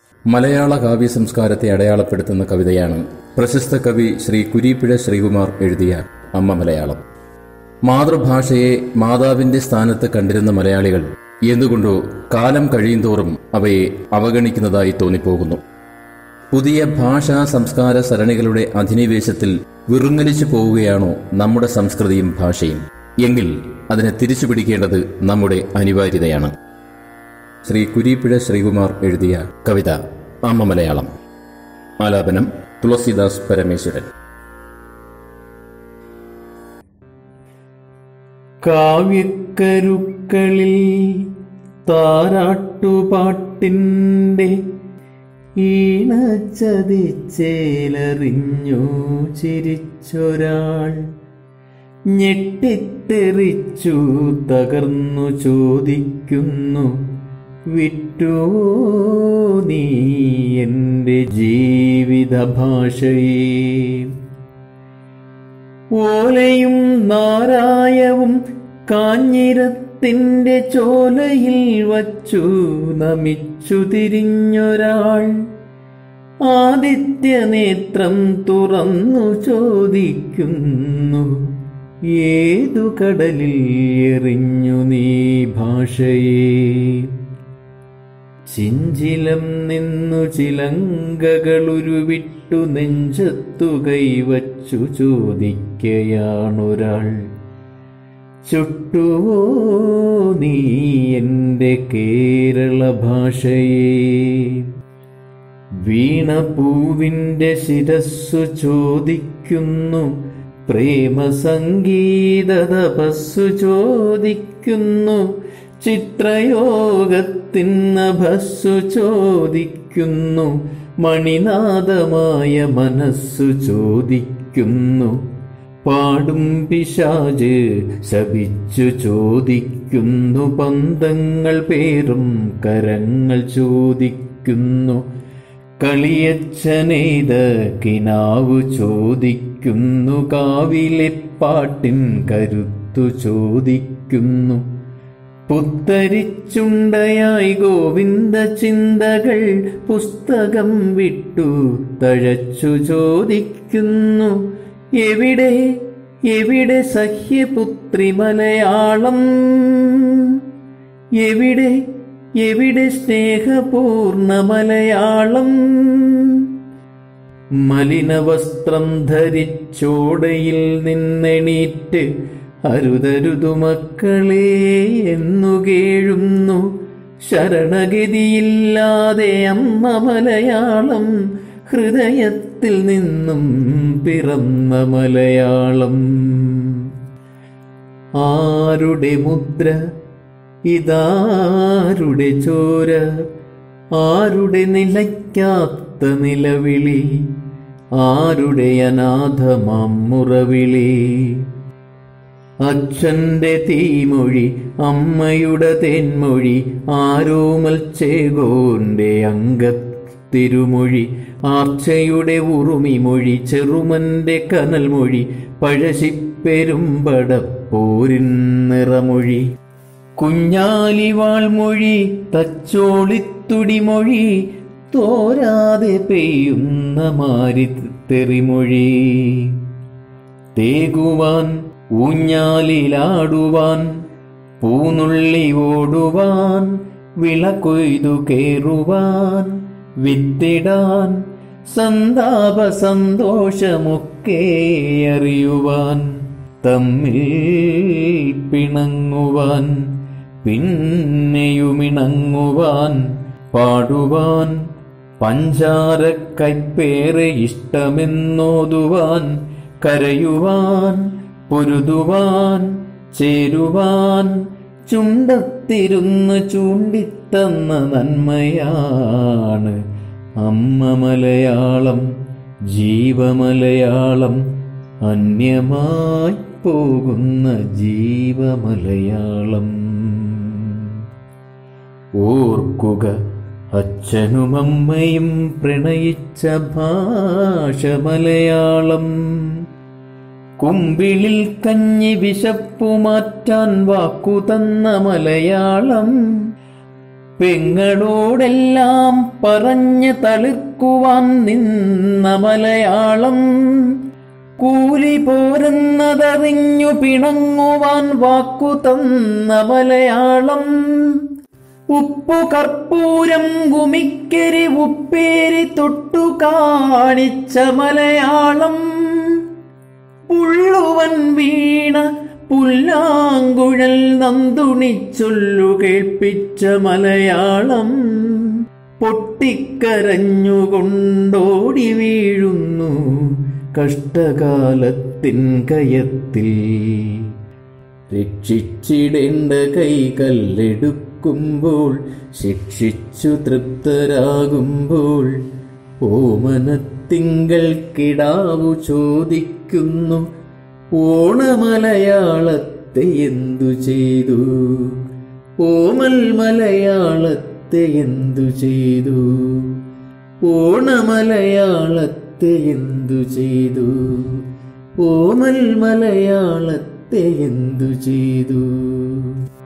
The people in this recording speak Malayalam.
മലയാള കാവ്യ സംസ്കാരത്തെ അടയാളപ്പെടുത്തുന്ന കവിതയാണ് പ്രശസ്ത കവി ശ്രീ കുരീപ്പിഴ ശ്രീകുമാർ എഴുതിയ അമ്മ മലയാളം മാതൃഭാഷയെ മാതാവിന്റെ സ്ഥാനത്ത് കണ്ടിരുന്ന മലയാളികൾ എന്തുകൊണ്ടോ കാലം കഴിയുന്തോറും അവയെ അവഗണിക്കുന്നതായി തോന്നിപ്പോകുന്നു പുതിയ ഭാഷാ സംസ്കാര സരണികളുടെ അധിനിവേശത്തിൽ വിറുങ്ങലിച്ചു പോവുകയാണോ നമ്മുടെ സംസ്കൃതിയും ഭാഷയും എങ്കിൽ അതിനെ തിരിച്ചു പിടിക്കേണ്ടത് നമ്മുടെ അനിവാര്യതയാണ് ശ്രീ കുരീപ്പിഴ ശ്രീകുമാർ എഴുതിയ കവിത അമ്മ മലയാളം ആലാപനം തുളസിദാസ് പരമേശ്വരൻ കാവ്യക്കരുക്കളിൽ താരാട്ടുപാട്ടിൻ്റെ ഈണച്ചതിച്ചേലറിഞ്ഞു ചിരിച്ചൊരാൾ ഞെട്ടിത്തെറിച്ചു തകർന്നു ചോദിക്കുന്നു വിട്ടുവോ നീ എൻ്റെ ജീവിത ഭാഷയെ ഓലയും നാരായവും കാഞ്ഞിരത്തിന്റെ ചോലയിൽ വച്ചു നമിച്ചു തിരിഞ്ഞൊരാൾ ആദിത്യനേത്രം തുറന്നു ചോദിക്കുന്നു ഏതു കടലിൽ എറിഞ്ഞു നീ ഭാഷയെ ചിഞ്ചിലം നിന്നു ചിലങ്കകളുരുവിട്ടു നെഞ്ചത്തു കൈവച്ചു ചോദിക്കയാണൊരാൾ ചുട്ടുവോ നീ എൻ്റെ കേരള ഭാഷയെ വീണപൂവിൻ്റെ ശിരസ്സു ചോദിക്കുന്നു പ്രേമസംഗീത തപസ്സു ചോദിക്കുന്നു ചിത്രയോഗത്തിനഭസ്സു ചോദിക്കുന്നു മണിനാദമായ മനസ്സു ചോദിക്കുന്നു പാടും പിശാജ് ശപിച്ചു ചോദിക്കുന്നു പന്തങ്ങൾ പേരും കരങ്ങൾ ചോദിക്കുന്നു കളിയച്ഛനെയ്ത കിനാവു ചോദിക്കുന്നു കാവിലെ പാട്ടിൻ കരുത്തു ചോദിക്കുന്നു പുത്തരിച്ചുണ്ടയായി ഗോവിന്ദ ചിന്തകൾ പുസ്തകം വിട്ടു തഴച്ചു ചോദിക്കുന്നു എവിടെ എവിടെ സഹ്യപുത്രി മലയാളം എവിടെ എവിടെ സ്നേഹപൂർണ മലയാളം മലിനവസ്ത്രം ധരിച്ചോടയിൽ നിന്നെണീറ്റ് അരുതരുതു മക്കളെ എന്നു കേഴുന്നു ശരണഗതിയില്ലാതെ അമ്മ മലയാളം ഹൃദയത്തിൽ നിന്നും പിറന്ന മലയാളം ആരുടെ മുദ്ര ഇതാരുടെ ചോര ആരുടെ നിലയ്ക്കാത്ത നിലവിളി ആരുടെ അനാഥമാം മുറവിളി അച്ഛന്റെ തീമൊഴി അമ്മയുടെ തേൻമൊഴി ആരോമൽ ചേകോന്റെ അംഗത്തിരുമൊഴി ആർച്ചയുടെ ഉറുമിമൊഴി ചെറുമന്റെ കനൽമൊഴി പഴശിപ്പെരുമ്പടപ്പോരിൻ നിറമൊഴി കുഞ്ഞാലിവാൾമൊഴി തച്ചോളിത്തുടിമൊഴി തോരാതെ പെയ്യുന്ന മാരിത്തെറിമൊഴി തേകുവാൻ ഊഞ്ഞാലിലാടുവാൻ പൂനുള്ളി ഓടുവാൻ വിള കൊയ്തു കേറുവാൻ വിത്തിടാൻ സന്താപ സന്തോഷമൊക്കെ അറിയുവാൻ തമ്മിൽ പിണങ്ങുവാൻ പിന്നെയുമിണങ്ങുവാൻ പാടുവാൻ പഞ്ചാര കൈപ്പേറെ ഇഷ്ടമെന്നോതുവാൻ കരയുവാൻ പൊരുതുവാൻ ചേരുവാൻ ചുണ്ടത്തിരുന്ന് ചൂണ്ടിത്തന്ന നന്മയാണ് അമ്മ മലയാളം ജീവമലയാളം അന്യമായി പോകുന്ന ജീവമലയാളം ഓർക്കുക അച്ഛനും അമ്മയും പ്രണയിച്ച ഭാഷ മലയാളം കുമ്പിളിൽ കഞ്ഞി വിശപ്പു മാറ്റാൻ വാക്കു തന്ന മലയാളം പെങ്ങളോടെല്ലാം പറഞ്ഞ് തളിർക്കുവാൻ നിന്ന മലയാളം കൂലി പോരുന്നതറിഞ്ഞു പിണങ്ങുവാൻ വാക്കു തന്ന മലയാളം ഉപ്പു കർപ്പൂരം ഗുമിക്കരി ഉപ്പേരി തൊട്ടു കാണിച്ച മലയാളം പുള്ളുവൻ വീണ പുല്ലാങ്കുഴൽ നന്തുണിച്ചൊല്ലു കേൾപ്പിച്ച മലയാളം പൊട്ടിക്കരഞ്ഞുകൊണ്ടോടി വീഴുന്നു കഷ്ടകാലത്തിൻ കയത്തിൽ രക്ഷിച്ചിടേണ്ട കൈകല്ലെടുക്കുമ്പോൾ ശിക്ഷിച്ചു തൃപ്തരാകുമ്പോൾ ഓമനത്തിങ്കൾ കിടാവു ചോദിക്കുന്നു ഓണമലയാളത്തെ എന്തു ചെയ്തു ഓമൽ മലയാളത്തെ എന്തു ചെയ്തു ഓണമലയാളത്തെ എന്തു ചെയ്തു ഓമൽ മലയാളത്തെ എന്തു ചെയ്തു